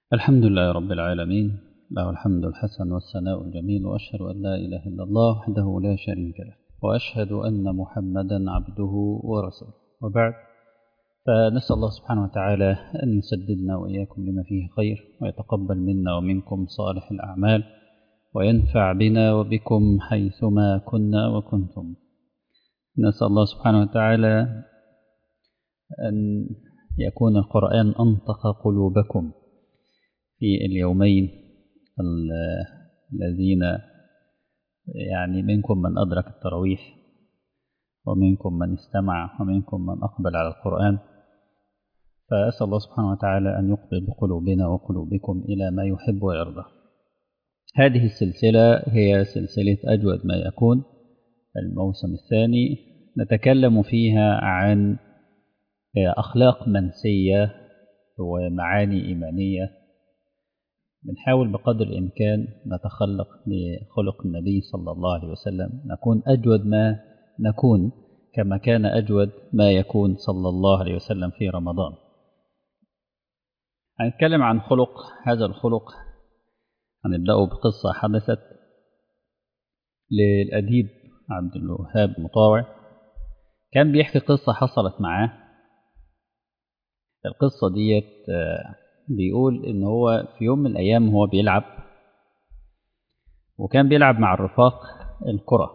الحمد لله رب العالمين له الحمد الحسن والثناء الجميل وأشهد أن لا إله إلا الله وحده لا شريك له وأشهد أن محمدا عبده ورسوله وبعد فنسأل الله سبحانه وتعالى أن يسددنا وإياكم لما فيه خير ويتقبل منا ومنكم صالح الأعمال وينفع بنا وبكم حيثما كنا وكنتم نسأل الله سبحانه وتعالى أن يكون القرآن أنطق قلوبكم في اليومين الذين يعني منكم من أدرك التراويح ومنكم من استمع ومنكم من أقبل على القرآن فأسأل الله سبحانه وتعالى أن يقبل بقلوبنا وقلوبكم إلى ما يحب ويرضى هذه السلسلة هي سلسلة أجود ما يكون الموسم الثاني نتكلم فيها عن أخلاق منسية ومعاني إيمانية بنحاول بقدر الإمكان نتخلق بخلق النبي صلى الله عليه وسلم نكون أجود ما نكون كما كان أجود ما يكون صلى الله عليه وسلم في رمضان هنتكلم عن خلق هذا الخلق هنبدأه بقصة حدثت للأديب عبد الوهاب مطاوع كان بيحكي قصة حصلت معاه القصة ديت بيقول إن هو في يوم من الأيام هو بيلعب وكان بيلعب مع الرفاق الكرة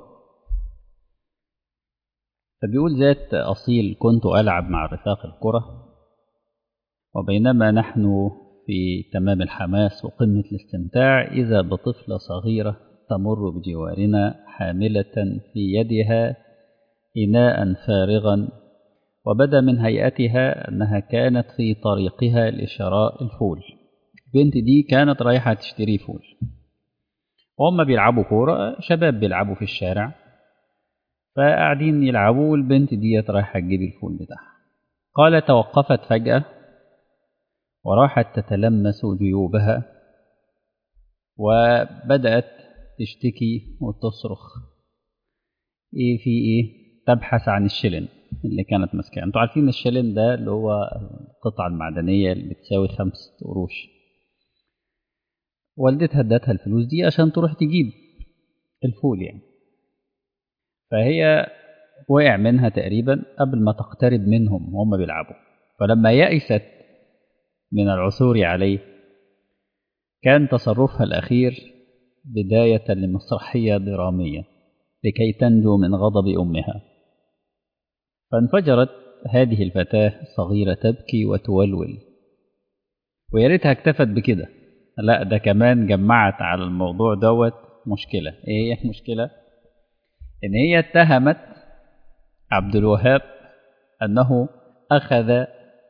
فبيقول ذات أصيل كنت ألعب مع الرفاق الكرة وبينما نحن في تمام الحماس وقمة الاستمتاع إذا بطفلة صغيرة تمر بجوارنا حاملة في يدها إناء فارغا وبدا من هيئتها أنها كانت في طريقها لشراء الفول البنت دي كانت رايحة تشتري فول وهم بيلعبوا كورة شباب بيلعبوا في الشارع فقاعدين يلعبوا والبنت دي رايحة تجيب الفول بتاعها قال توقفت فجأة وراحت تتلمس جيوبها وبدأت تشتكي وتصرخ ايه في ايه تبحث عن الشلن اللي كانت ماسكاه انتوا عارفين الشلن ده اللي هو القطعة المعدنية اللي بتساوي خمس قروش والدتها ادتها الفلوس دي عشان تروح تجيب الفول يعني فهي وقع منها تقريبا قبل ما تقترب منهم وهم بيلعبوا فلما يأست من العثور عليه كان تصرفها الأخير بداية لمسرحية درامية لكي تنجو من غضب أمها فانفجرت هذه الفتاة الصغيرة تبكي وتولول ويا ريتها اكتفت بكده لا ده كمان جمعت على الموضوع دوت مشكلة ايه هي المشكلة ان هي اتهمت عبد الوهاب انه اخذ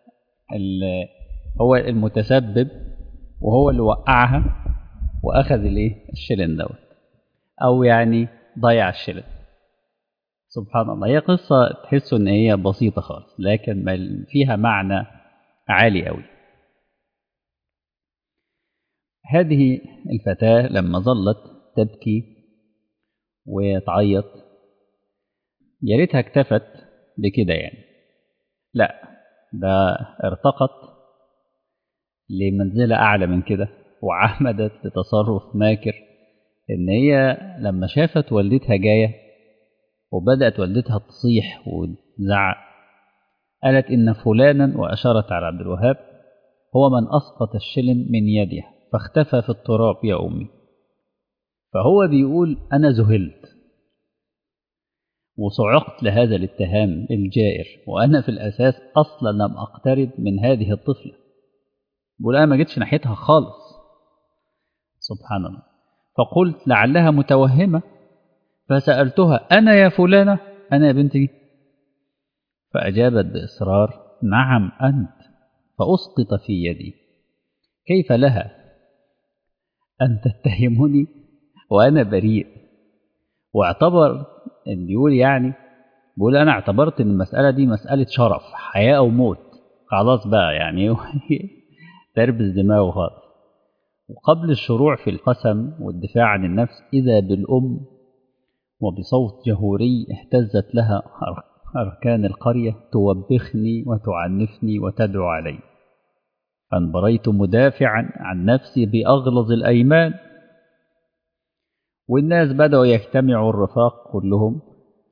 هو المتسبب وهو اللي وقعها واخذ الايه الشلن دوت او يعني ضيع الشلن سبحان الله هي قصة تحسوا ان هي بسيطة خالص لكن فيها معنى عالي قوي هذه الفتاة لما ظلت تبكي وتعيط يا ريتها اكتفت بكده يعني لا ده ارتقت لمنزلة أعلى من كده وعمدت لتصرف ماكر إن هي لما شافت والدتها جاية وبدأت والدتها تصيح وتزعق قالت إن فلانا وأشارت على عبد الوهاب هو من أسقط الشلن من يده فاختفى في التراب يا أمي فهو بيقول أنا ذهلت وصعقت لهذا الاتهام الجائر وأنا في الأساس أصلا لم أقترب من هذه الطفلة بقول أنا ما جيتش ناحيتها خالص سبحان الله فقلت لعلها متوهمة فسألتها أنا يا فلانة أنا يا بنتي فأجابت بإصرار نعم أنت فأسقط في يدي كيف لها أن تتهمني وأنا بريء واعتبر إن بيقول يعني بيقول أنا اعتبرت إن المسألة دي مسألة شرف حياة أو موت خلاص بقى يعني تربس دماغه خالص وقبل الشروع في القسم والدفاع عن النفس إذا بالأم وبصوت جهوري اهتزت لها أركان القرية توبخني وتعنفني وتدعو علي فانبريت مدافعا عن نفسي بأغلظ الأيمان والناس بدأوا يجتمعوا الرفاق كلهم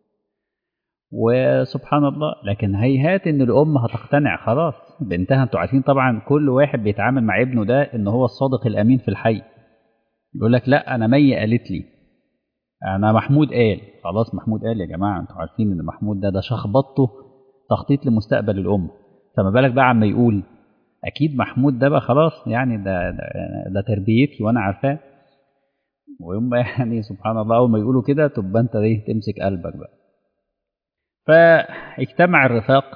وسبحان الله لكن هيهات ان الام هتقتنع خلاص بنتها انتوا عارفين طبعا كل واحد بيتعامل مع ابنه ده ان هو الصادق الامين في الحي يقول لك لا انا مي قالت لي انا محمود قال خلاص محمود قال يا جماعه انتوا عارفين ان محمود ده ده شخبطته تخطيط لمستقبل الامه فما بالك بقى عما يقول اكيد محمود ده بقى خلاص يعني ده ده, ده تربيتي وانا عارفاه ويوم يعني سبحان الله اول ما يقولوا كده تبقى انت ايه تمسك قلبك بقى فاجتمع الرفاق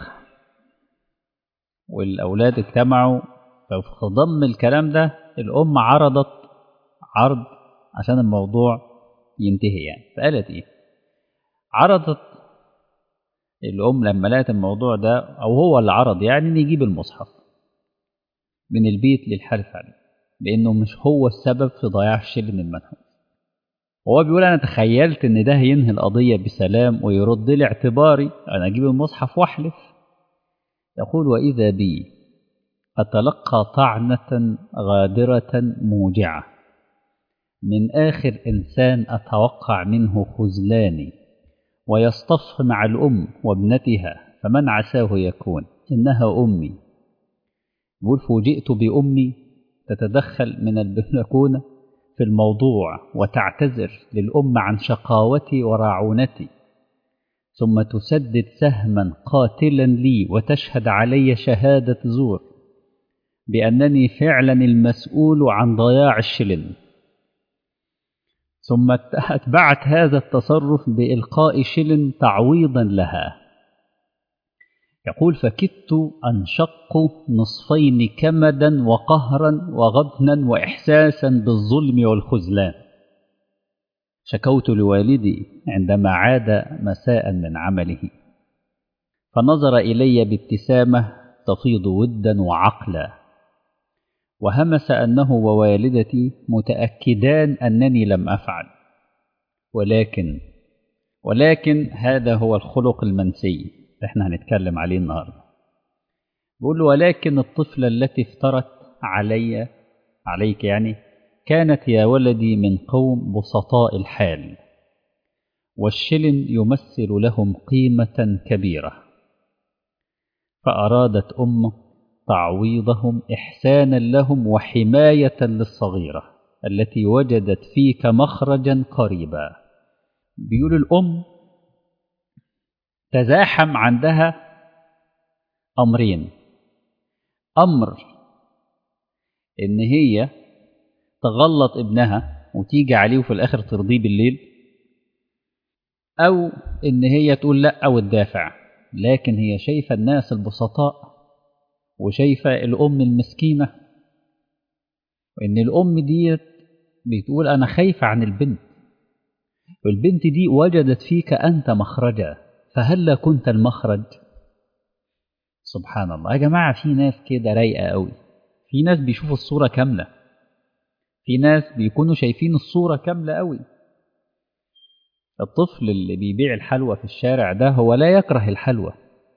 والاولاد اجتمعوا ففي ضم الكلام ده الام عرضت عرض عشان الموضوع ينتهي يعني فقالت ايه عرضت الام لما لقت الموضوع ده او هو اللي عرض يعني نجيب المصحف من البيت للحرف عليه لانه مش هو السبب في ضياع الشلن المنحوس هو بيقول انا تخيلت ان ده هينهي القضيه بسلام ويرد لي اعتباري انا اجيب المصحف واحلف يقول واذا بي اتلقى طعنه غادره موجعه من اخر انسان اتوقع منه خذلاني ويصطف مع الام وابنتها فمن عساه يكون انها امي يقول فوجئت بامي تتدخل من البلكونه في الموضوع وتعتذر للأمة عن شقاوتي وراعونتي ثم تسدد سهما قاتلا لي وتشهد علي شهادة زور بأنني فعلا المسؤول عن ضياع الشلن ثم أتبعت هذا التصرف بإلقاء شلن تعويضا لها يقول فكدت أنشق نصفين كمدا وقهرا وغبنا وإحساسا بالظلم والخذلان شكوت لوالدي عندما عاد مساء من عمله فنظر إلي بابتسامة تفيض ودا وعقلا وهمس أنه ووالدتي متأكدان أنني لم أفعل ولكن ولكن هذا هو الخلق المنسي احنا هنتكلم عليه النهارده بيقول له ولكن الطفلة التي افترت علي عليك يعني كانت يا ولدي من قوم بسطاء الحال والشلن يمثل لهم قيمة كبيرة فأرادت أمه تعويضهم إحسانا لهم وحماية للصغيرة التي وجدت فيك مخرجا قريبا بيقول الأم تزاحم عندها أمرين أمر إن هي تغلط ابنها وتيجي عليه وفي الآخر ترضيه بالليل أو إن هي تقول لأ وتدافع لكن هي شايفة الناس البسطاء وشايفة الأم المسكينة وإن الأم ديت بتقول أنا خايفة عن البنت والبنت دي وجدت فيك أنت مخرجا فهلا كنت المخرج سبحان الله يا جماعة في ناس كده رايقة قوي في ناس بيشوفوا الصورة كاملة في ناس بيكونوا شايفين الصورة كاملة قوي الطفل اللي بيبيع الحلوى في الشارع ده هو لا يكره الحلوى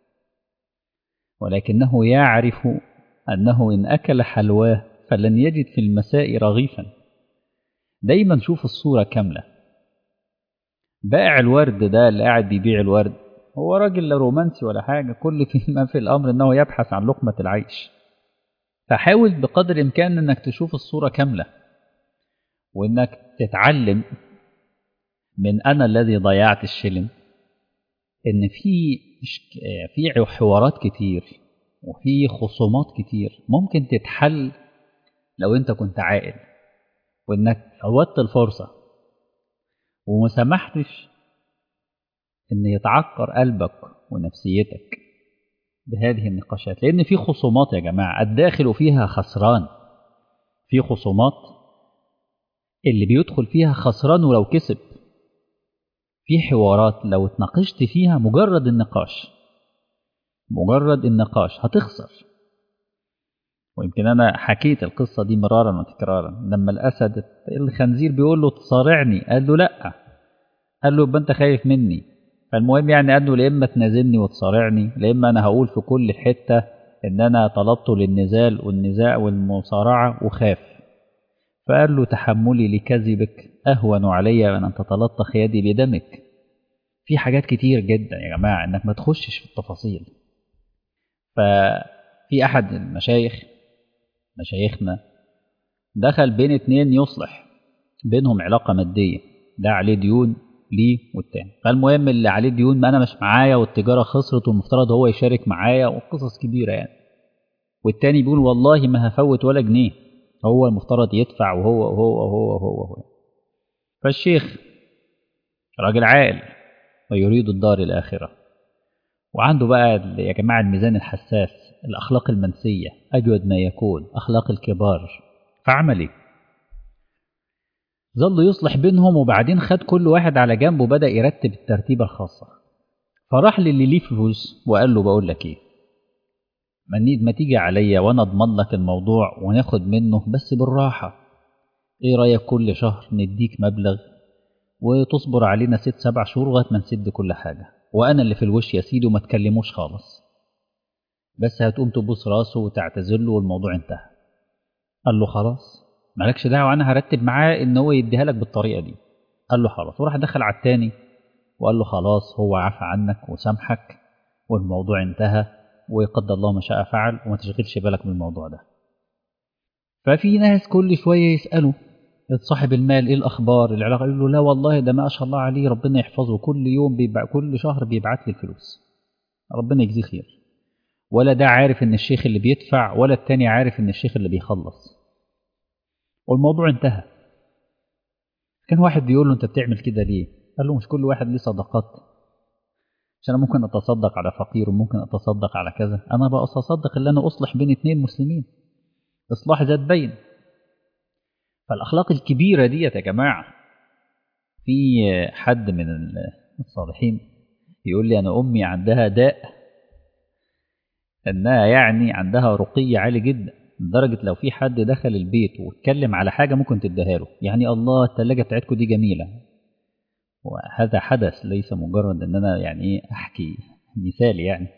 ولكنه يعرف أنه إن أكل حلواه فلن يجد في المساء رغيفا دايما شوف الصورة كاملة بائع الورد ده اللي قاعد بيبيع الورد هو راجل لا رومانسي ولا حاجة كل في ما في الأمر أنه يبحث عن لقمة العيش فحاول بقدر الإمكان أنك تشوف الصورة كاملة وأنك تتعلم من أنا الذي ضيعت الشلم إن في في حوارات كتير وفي خصومات كتير ممكن تتحل لو أنت كنت عاقل وإنك فوتت الفرصة وما سمحتش ان يتعكر قلبك ونفسيتك بهذه النقاشات لان في خصومات يا جماعه الداخل فيها خسران في خصومات اللي بيدخل فيها خسران ولو كسب في حوارات لو اتناقشت فيها مجرد النقاش مجرد النقاش هتخسر ويمكن انا حكيت القصه دي مرارا وتكرارا لما الاسد الخنزير بيقول له تصارعني قال له لا قال له يبقى انت خايف مني فالمهم يعني قال له لا اما تنازلني وتصارعني لا اما انا هقول في كل حته إن أنا طلبته للنزال والنزاع والمصارعة وخاف فقال له تحملي لكذبك أهون علي من أن تتلطخ يدي بدمك في حاجات كتير جدا يا جماعة إنك ما تخشش في التفاصيل ففي أحد المشايخ مشايخنا دخل بين اتنين يصلح بينهم علاقة مادية ده عليه ديون ليه والتاني فالمهم اللي عليه ديون ما أنا مش معايا والتجارة خسرت والمفترض هو يشارك معايا وقصص كبيرة يعني والتاني بيقول والله ما هفوت ولا جنيه هو المفترض يدفع وهو وهو وهو وهو, وهو. فالشيخ راجل عاقل ويريد الدار الآخرة وعنده بقى يا جماعة الميزان الحساس الأخلاق المنسية أجود ما يكون أخلاق الكبار فعمل إيه؟ ظل يصلح بينهم وبعدين خد كل واحد على جنب وبدأ يرتب الترتيبة الخاصة فراح للي ليه فلوس وقال له بقول لك إيه ما تيجي عليا وأنا أضمن لك الموضوع وناخد منه بس بالراحة إيه رأيك كل شهر نديك مبلغ وتصبر علينا ست سبع شهور لغاية ما نسد كل حاجة وأنا اللي في الوش يا سيدي وما تكلموش خالص بس هتقوم تبوس راسه وتعتذر له والموضوع انتهى قال له خلاص مالكش دعوة أنا هرتب معاه إن هو يديها لك بالطريقة دي قال له خلاص وراح دخل على التاني وقال له خلاص هو عفى عنك وسامحك والموضوع انتهى ويقدر الله ما شاء فعل وما تشغلش بالك من الموضوع ده ففي ناس كل شوية يسألوا صاحب المال ايه الاخبار العلاقه يقول له لا والله ده ما شاء الله عليه ربنا يحفظه كل يوم بيبع كل شهر بيبعت لي الفلوس ربنا يجزيه خير ولا ده عارف ان الشيخ اللي بيدفع ولا التاني عارف ان الشيخ اللي بيخلص والموضوع انتهى كان واحد بيقول له انت بتعمل كده ليه قال له مش كل واحد ليه صدقات عشان انا ممكن اتصدق على فقير وممكن اتصدق على كذا انا بقى اتصدق اللي انا اصلح بين اتنين مسلمين اصلاح ذات بين فالأخلاق الكبيرة ديت يا جماعة في حد من الصالحين يقول لي أنا أمي عندها داء أنها يعني عندها رقي عالي جدا لدرجة لو في حد دخل البيت واتكلم على حاجة ممكن تديها له يعني الله التلاجة بتاعتكم دي جميلة وهذا حدث ليس مجرد أن أنا يعني إيه أحكي مثال يعني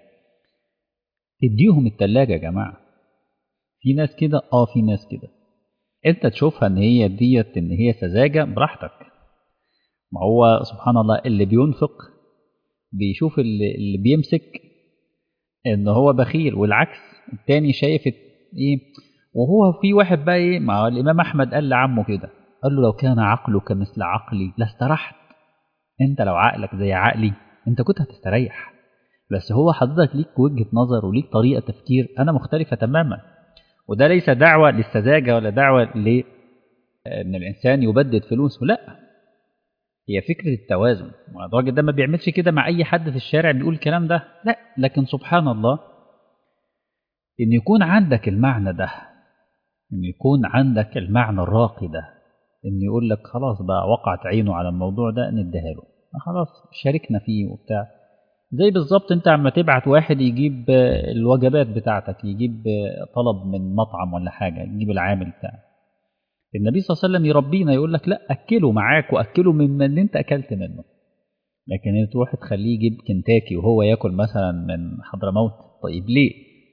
تديهم التلاجة يا جماعة في ناس كده اه في ناس كده انت تشوفها ان هي ديت ان هي سذاجه براحتك ما هو سبحان الله اللي بينفق بيشوف اللي, اللي بيمسك ان هو بخيل والعكس التاني شايف ايه وهو في واحد بقى ايه مع الامام احمد قال لعمه كده قال له لو كان عقلك مثل عقلي لاسترحت انت لو عقلك زي عقلي انت كنت هتستريح بس هو حضرتك ليك وجهه نظر وليك طريقه تفكير انا مختلفه تماما وده ليس دعوة للسذاجة ولا دعوة ل ان الانسان يبدد فلوسه لا هي فكرة التوازن الراجل ده ما بيعملش كده مع اي حد في الشارع بيقول الكلام ده لا لكن سبحان الله ان يكون عندك المعنى ده ان يكون عندك المعنى الراقي ده ان يقول لك خلاص بقى وقعت عينه على الموضوع ده نديها له خلاص شاركنا فيه وبتاع زي بالظبط انت عم تبعت واحد يجيب الوجبات بتاعتك يجيب طلب من مطعم ولا حاجة يجيب العامل بتاعك النبي صلى الله عليه وسلم يربينا يقول لك لا أكله معاك وأكله مما اللي انت أكلت منه لكن تروح تخليه يجيب كنتاكي وهو ياكل مثلا من حضرموت طيب ليه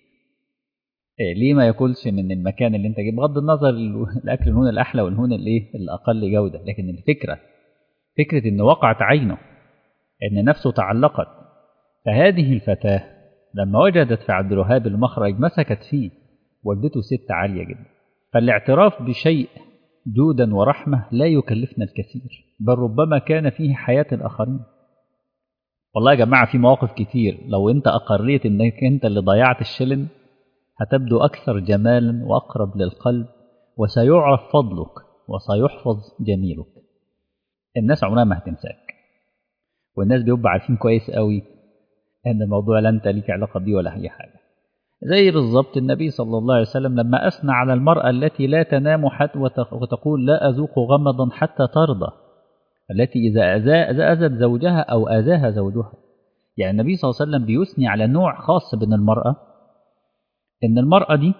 إيه ليه ما ياكلش من المكان اللي انت جيب بغض النظر الاكل الهون الاحلى والهون الايه الاقل جوده لكن الفكره فكره ان وقعت عينه ان نفسه تعلقت فهذه الفتاة لما وجدت في عبد الوهاب المخرج مسكت فيه والدته ست عالية جدا فالاعتراف بشيء جودا ورحمة لا يكلفنا الكثير بل ربما كان فيه حياة الآخرين والله يا جماعة في مواقف كتير لو انت أقريت انك انت اللي ضيعت الشلن هتبدو أكثر جمالا وأقرب للقلب وسيعرف فضلك وسيحفظ جميلك الناس عمرها ما هتنساك والناس بيبقوا عارفين كويس قوي ان الموضوع لا انت ليك علاقه بيه ولا اي حاجه زي بالظبط النبي صلى الله عليه وسلم لما اثنى على المراه التي لا تنام حتى وتقول لا اذوق غمضا حتى ترضى التي اذا اذت زوجها او اذاها زوجها يعني النبي صلى الله عليه وسلم بيثني على نوع خاص من المراه ان المراه دي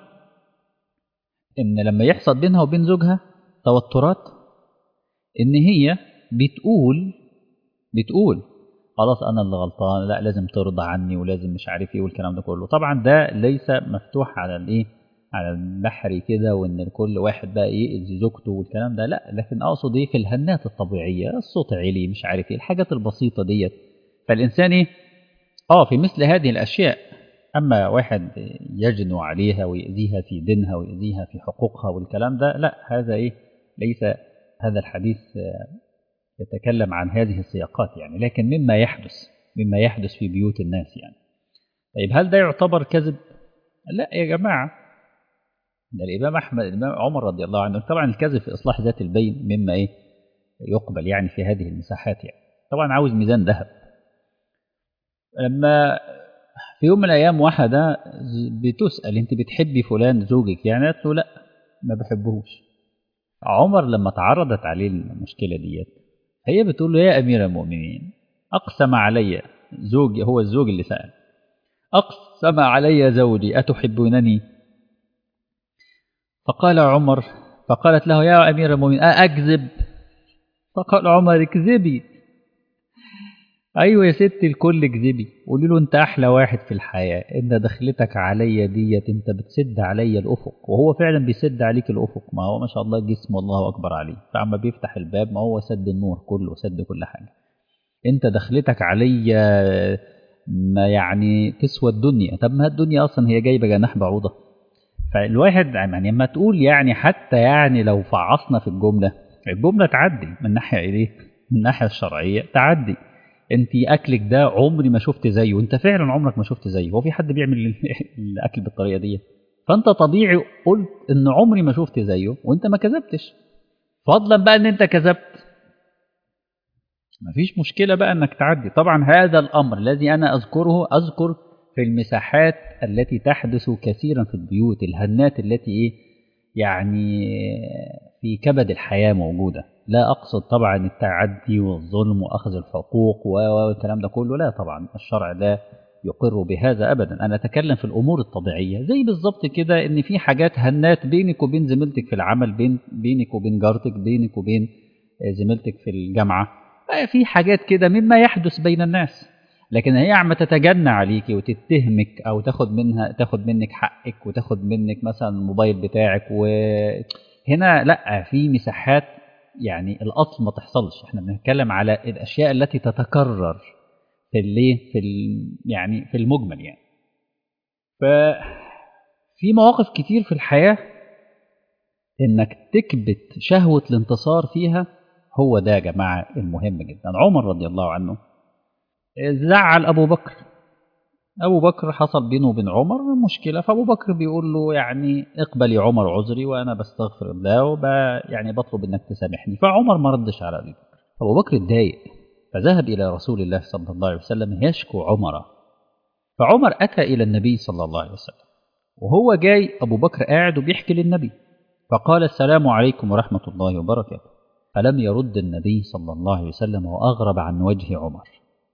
ان لما يحصل بينها وبين زوجها توترات ان هي بتقول بتقول خلاص انا اللي غلطان لا لازم ترضى عني ولازم مش عارف ايه والكلام ده كله طبعا ده ليس مفتوح على الايه على البحر كده وان كل واحد بقى يأذي زوجته والكلام ده لا لكن اقصد ايه في الهنات الطبيعيه الصوت عالي مش عارف ايه الحاجات البسيطه ديت فالانسان ايه اه في مثل هذه الاشياء اما واحد يجنو عليها ويأذيها في دينها ويأذيها في حقوقها والكلام ده لا هذا ايه ليس هذا الحديث يتكلم عن هذه السياقات يعني لكن مما يحدث مما يحدث في بيوت الناس يعني طيب هل ده يعتبر كذب لا يا جماعة ده الإمام أحمد الإمام عمر رضي الله عنه طبعا الكذب في إصلاح ذات البين مما إيه يقبل يعني في هذه المساحات يعني طبعا عاوز ميزان ذهب لما في يوم من الأيام واحدة بتسأل أنت بتحبي فلان زوجك يعني قالت له لا ما بحبهوش عمر لما تعرضت عليه المشكلة ديت هي بتقول له يا أمير المؤمنين أقسم علي زوجي هو الزوج اللي سأل أقسم علي زوجي أتحبونني فقال عمر فقالت له يا أمير المؤمنين أكذب فقال عمر اكذبي أيوة يا ست الكل اكذبي قولي له أنت أحلى واحد في الحياة أنت دخلتك عليا ديت أنت بتسد عليا الأفق وهو فعلا بيسد عليك الأفق ما هو ما شاء الله جسم الله أكبر عليه فعما بيفتح الباب ما هو سد النور كله سد كل حاجة أنت دخلتك عليا ما يعني تسوى الدنيا طب ما الدنيا أصلا هي جايبة جناح بعوضة فالواحد يعني لما تقول يعني حتى يعني لو فعصنا في الجملة الجملة تعدي من ناحية إيه من الناحية الشرعية تعدي انت اكلك ده عمري ما شفت زيه وانت فعلا عمرك ما شفت زيه هو في حد بيعمل الاكل بالطريقه دي فانت طبيعي قلت ان عمري ما شفت زيه وانت ما كذبتش فضلا بقى ان انت كذبت مفيش مشكلة بقى انك تعدي طبعا هذا الامر الذي انا اذكره اذكر في المساحات التي تحدث كثيرا في البيوت الهنات التي ايه يعني في كبد الحياة موجودة لا أقصد طبعا التعدي والظلم وأخذ الحقوق والكلام ده كله لا طبعا الشرع لا يقر بهذا أبدا أنا أتكلم في الأمور الطبيعية زي بالظبط كده إن في حاجات هنات بينك وبين زميلتك في العمل بين بينك وبين جارتك بينك وبين زميلتك في الجامعة في حاجات كده مما يحدث بين الناس لكن هي عم تتجنى عليكي وتتهمك او تاخد منها تاخد منك حقك وتاخد منك مثلا الموبايل بتاعك وهنا لا في مساحات يعني الاصل ما تحصلش احنا بنتكلم على الاشياء التي تتكرر في الايه في يعني في المجمل يعني ففي مواقف كتير في الحياه انك تكبت شهوه الانتصار فيها هو ده يا جماعه المهم جدا عمر رضي الله عنه زعل ابو بكر ابو بكر حصل بينه وبين عمر مشكله فابو بكر بيقول له يعني اقبل يا عمر عذري وانا بستغفر الله وب يعني بطلب انك تسامحني فعمر ما ردش على ابي بكر ابو بكر اتضايق فذهب الى رسول الله صلى الله عليه وسلم يشكو عمر فعمر اتى الى النبي صلى الله عليه وسلم وهو جاي ابو بكر قاعد وبيحكي للنبي فقال السلام عليكم ورحمه الله وبركاته فلم يرد النبي صلى الله عليه وسلم واغرب عن وجه عمر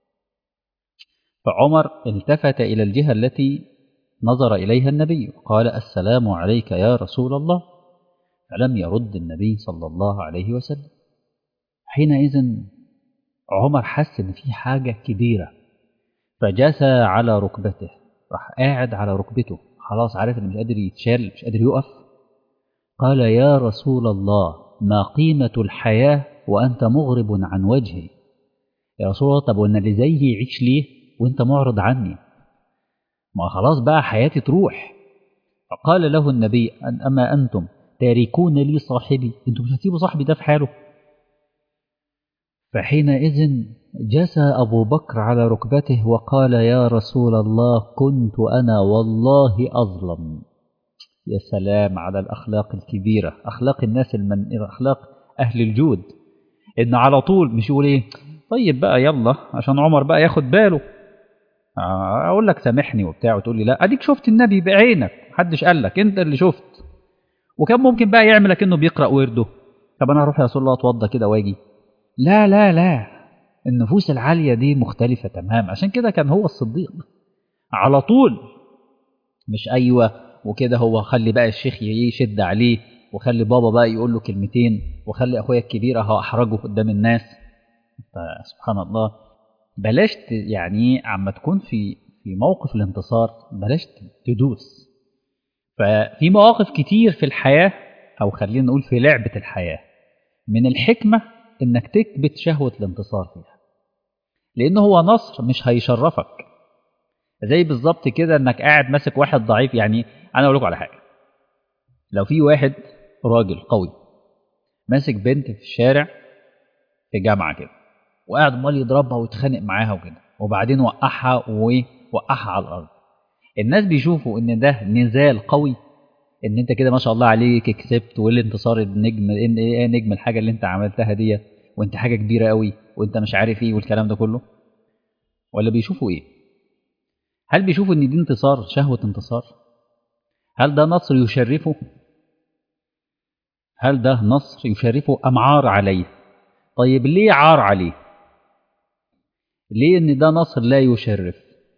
فعمر التفت إلى الجهة التي نظر إليها النبي قال السلام عليك يا رسول الله فلم يرد النبي صلى الله عليه وسلم حينئذ عمر حس إن في حاجة كبيرة فجثى على ركبته راح قاعد على ركبته خلاص عارف إنه مش قادر يتشال مش قادر يقف قال يا رسول الله ما قيمة الحياة وأنت مغرب عن وجهي يا رسول الله طب وأنا اللي زيي يعيش ليه وانت معرض عني ما خلاص بقى حياتي تروح فقال له النبي أن أما أنتم تاركون لي صاحبي أنتم مش هتسيبوا صاحبي ده في حاله فحينئذ جسى أبو بكر على ركبته وقال يا رسول الله كنت أنا والله أظلم يا سلام على الأخلاق الكبيرة أخلاق الناس المن... أخلاق أهل الجود إن على طول مش يقول إيه طيب بقى يلا عشان عمر بقى ياخد باله اقول لك سامحني وبتاع وتقول لي لا اديك شفت النبي بعينك محدش قال لك انت اللي شفت وكان ممكن بقى يعمل لك انه بيقرا ورده طب انا اروح يا رسول الله اتوضى كده واجي لا لا لا النفوس العاليه دي مختلفه تمام عشان كده كان هو الصديق على طول مش ايوه وكده هو خلي بقى الشيخ يشد عليه وخلي بابا بقى يقول له كلمتين وخلي اخويا الكبير اهو احرجه قدام الناس سبحان الله بلاش ت- يعني عما تكون في في موقف الانتصار بلاش تدوس ففي مواقف كتير في الحياة أو خلينا نقول في لعبة الحياة من الحكمة إنك تكبت شهوة الانتصار فيها لأنه هو نصر مش هيشرفك زي بالظبط كده إنك قاعد ماسك واحد ضعيف يعني أنا أقول لكم على حاجة لو في واحد راجل قوي ماسك بنت في الشارع في جامعة كده وقاعد امال يضربها ويتخانق معاها وكده وبعدين وقعها ووقعها على الارض الناس بيشوفوا ان ده نزال قوي ان انت كده ما شاء الله عليك كسبت والانتصار النجم ان ايه نجم الحاجه اللي انت عملتها دي وانت حاجه كبيره قوي وانت مش عارف ايه والكلام ده كله ولا بيشوفوا ايه هل بيشوفوا ان دي انتصار شهوه انتصار هل ده نصر يشرفه هل ده نصر يشرفه ام عار عليه طيب ليه عار عليه ليه ان ده نصر لا يشرف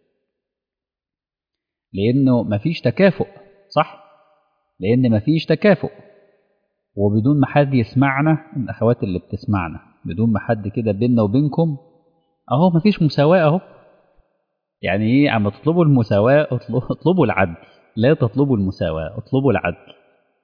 لانه مفيش تكافؤ صح لان مفيش تكافؤ وبدون ما حد يسمعنا الاخوات اللي بتسمعنا بدون ما حد كده بيننا وبينكم اهو مفيش مساواه اهو يعني ايه عم تطلبوا المساواه اطلبوا, اطلبوا العدل لا تطلبوا المساواه اطلبوا العدل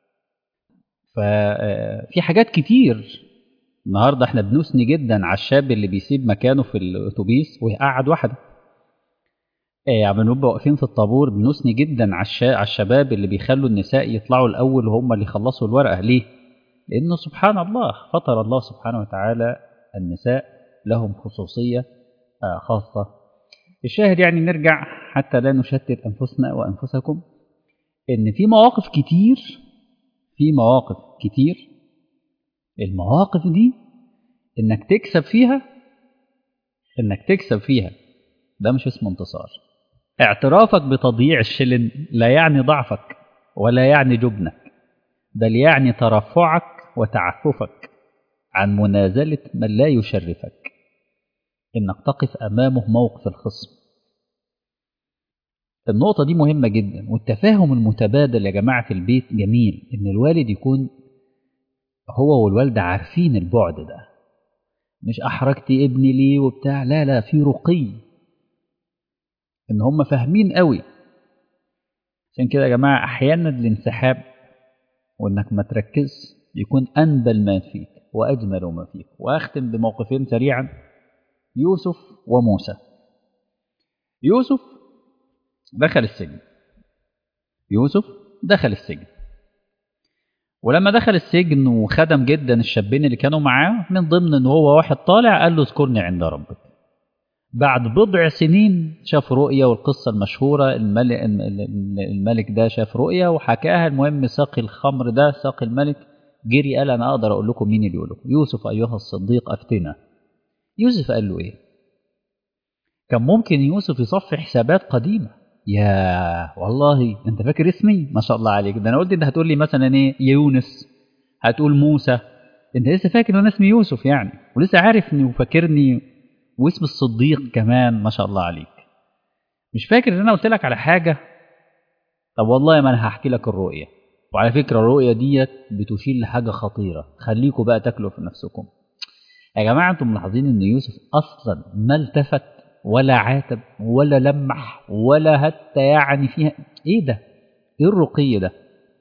ففي حاجات كتير النهارده احنا بنثني جدا على الشاب اللي بيسيب مكانه في الاتوبيس ويقعد واحده ايه عم نبقى واقفين في الطابور بنثني جدا على الشا... على الشباب اللي بيخلوا النساء يطلعوا الاول وهم اللي يخلصوا الورقه ليه لانه سبحان الله فطر الله سبحانه وتعالى النساء لهم خصوصيه خاصه الشاهد يعني نرجع حتى لا نشتت انفسنا وانفسكم ان في مواقف كتير في مواقف كتير المواقف دي انك تكسب فيها انك تكسب فيها ده مش اسمه انتصار اعترافك بتضييع الشلن لا يعني ضعفك ولا يعني جبنك بل يعني ترفعك وتعففك عن منازلة من لا يشرفك انك تقف امامه موقف الخصم النقطة دي مهمة جدا والتفاهم المتبادل يا جماعة في البيت جميل ان الوالد يكون هو والوالدة عارفين البعد ده مش أحرجتي ابني ليه وبتاع لا لا في رقي إن هم فاهمين قوي عشان كده يا جماعة أحيانا الانسحاب وإنك ما تركز يكون أنبل ما فيك وأجمل ما فيك وأختم بموقفين سريعا يوسف وموسى يوسف دخل السجن يوسف دخل السجن ولما دخل السجن وخدم جدا الشابين اللي كانوا معاه من ضمن ان هو واحد طالع قال له اذكرني عند ربك بعد بضع سنين شاف رؤية والقصة المشهورة الملك, الملك ده شاف رؤية وحكاها المهم ساقي الخمر ده ساقي الملك جري قال أنا أقدر أقول لكم مين اللي يقول لكم يوسف أيها الصديق أفتنا يوسف قال له إيه كان ممكن يوسف يصفي حسابات قديمة يا والله انت فاكر اسمي ما شاء الله عليك ده انا قلت انت هتقول لي مثلا ايه يونس هتقول موسى انت لسه فاكر ان انا اسمي يوسف يعني ولسه عارفني وفاكرني واسم الصديق كمان ما شاء الله عليك مش فاكر ان انا قلت لك على حاجه طب والله ما انا هحكي لك الرؤيه وعلى فكره الرؤيه ديت بتشير لحاجه خطيره خليكم بقى تاكلوا في نفسكم يا جماعه انتم ملاحظين ان يوسف اصلا ما التفت ولا عاتب ولا لمح ولا حتى يعني فيها ايه ده ايه الرقي ده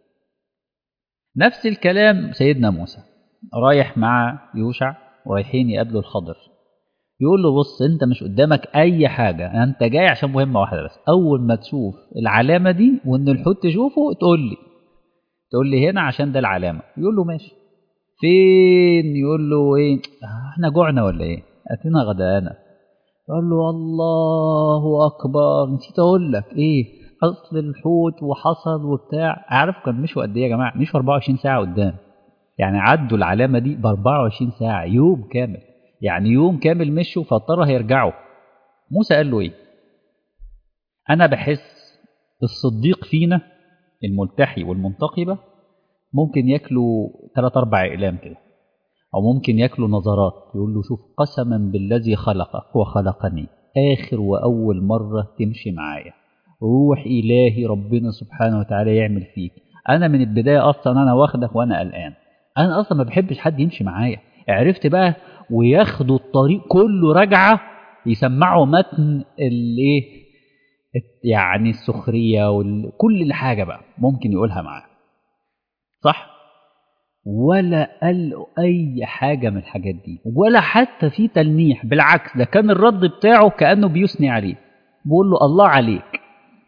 نفس الكلام سيدنا موسى رايح مع يوشع ورايحين يقابلوا الخضر يقول له بص انت مش قدامك اي حاجه انت جاي عشان مهمه واحده بس اول ما تشوف العلامه دي وان الحوت تشوفه تقول لي تقول لي هنا عشان ده العلامه يقول له ماشي فين يقول له ايه احنا جوعنا ولا ايه اتينا غدانا قال له الله اكبر نسيت اقول لك ايه اصل الحوت وحصل وبتاع عارف كان مشوا قد ايه يا جماعه مشوا 24 ساعه قدام يعني عدوا العلامه دي ب 24 ساعه يوم كامل يعني يوم كامل مشوا فاضطروا هيرجعوا موسى قال له ايه انا بحس الصديق فينا الملتحي والمنتقبه ممكن ياكلوا 3 4 اقلام كده أو ممكن ياكلوا نظرات يقول له شوف قسما بالذي خلقك وخلقني آخر وأول مرة تمشي معايا روح إلهي ربنا سبحانه وتعالى يعمل فيك أنا من البداية أصلا أنا واخدك وأنا قلقان أنا أصلا ما بحبش حد يمشي معايا عرفت بقى وياخدوا الطريق كله رجعة يسمعه متن الايه يعني السخريه وكل الحاجه بقى ممكن يقولها معاه صح ولا قال له اي حاجه من الحاجات دي ولا حتى في تلميح بالعكس ده كان الرد بتاعه كانه بيثني عليه بيقول له الله عليك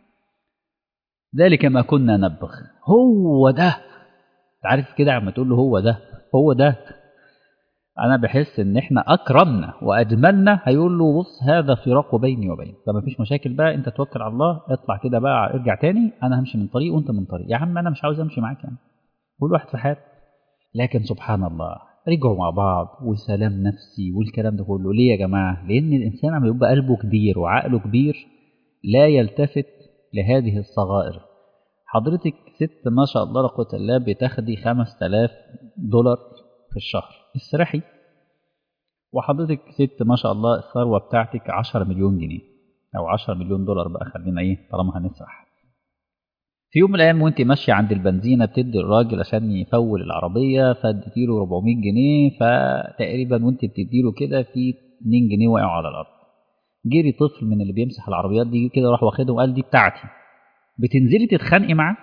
ذلك ما كنا نبغ هو ده تعرف كده عم تقول له هو ده هو ده انا بحس ان احنا اكرمنا واجملنا هيقول له بص هذا فراق بيني وبينك فما فيش مشاكل بقى انت توكل على الله اطلع كده بقى ارجع تاني انا همشي من طريق وانت من طريق يا عم انا مش عاوز امشي معاك يعني كل واحد في حاله لكن سبحان الله رجعوا مع بعض وسلام نفسي والكلام ده كله ليه يا جماعه لان الانسان عم يبقى قلبه كبير وعقله كبير لا يلتفت لهذه الصغائر حضرتك ست ما شاء الله لا قوه الا بتاخدي 5000 دولار في الشهر اسرحي وحضرتك ست ما شاء الله الثروه بتاعتك 10 مليون جنيه او 10 مليون دولار بقى خلينا ايه طالما هنسرح في يوم من الايام وانت ماشيه عند البنزينه بتدي الراجل عشان يفول العربيه فاديتي له 400 جنيه فتقريبا وانت بتدي له كده في 2 جنيه وقعوا على الارض جري طفل من اللي بيمسح العربيات دي كده راح واخدهم وقال دي بتاعتي بتنزلي تتخانقي معاه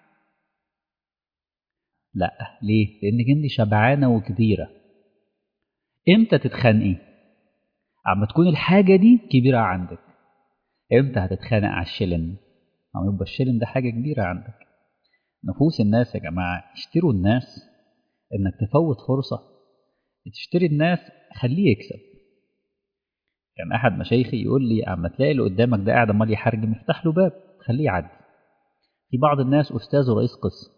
لا ليه لانك انت شبعانه وكبيره امتى تتخانقي اما تكون الحاجه دي كبيره عندك امتى هتتخانق على الشلن أو يبقى الشلن ده حاجة كبيرة عندك نفوس الناس يا جماعة اشتروا الناس إنك تفوت فرصة تشتري الناس خليه يكسب كان أحد مشايخي يقول لي أما تلاقي اللي قدامك ده قاعد أمال يحرجم افتح له باب خليه يعدي في بعض الناس أستاذ ورئيس قسم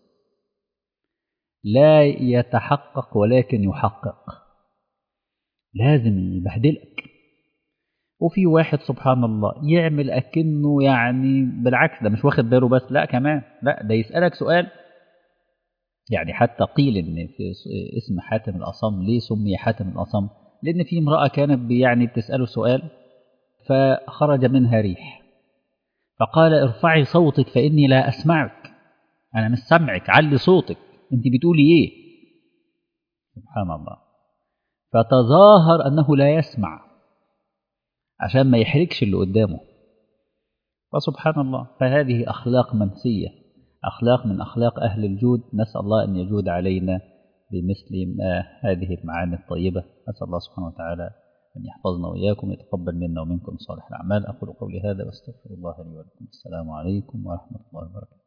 لا يتحقق ولكن يحقق لازم يبهدلك وفي واحد سبحان الله يعمل أكنه يعني بالعكس ده مش واخد باله بس لا كمان لا ده يسألك سؤال يعني حتى قيل ان في اسم حاتم الأصم ليه سمي حاتم الأصم لأن في امرأة كانت يعني بتسأله سؤال فخرج منها ريح فقال ارفعي صوتك فإني لا أسمعك أنا مش سمعك علي صوتك أنت بتقولي إيه سبحان الله فتظاهر أنه لا يسمع عشان ما يحرجش اللي قدامه فسبحان الله فهذه أخلاق منسية أخلاق من أخلاق أهل الجود نسأل الله أن يجود علينا بمثل ما هذه المعاني الطيبة نسأل الله سبحانه وتعالى أن يحفظنا وإياكم ويتقبل منا ومنكم صالح الأعمال أقول قولي هذا وأستغفر الله لي ولكم السلام عليكم ورحمة الله وبركاته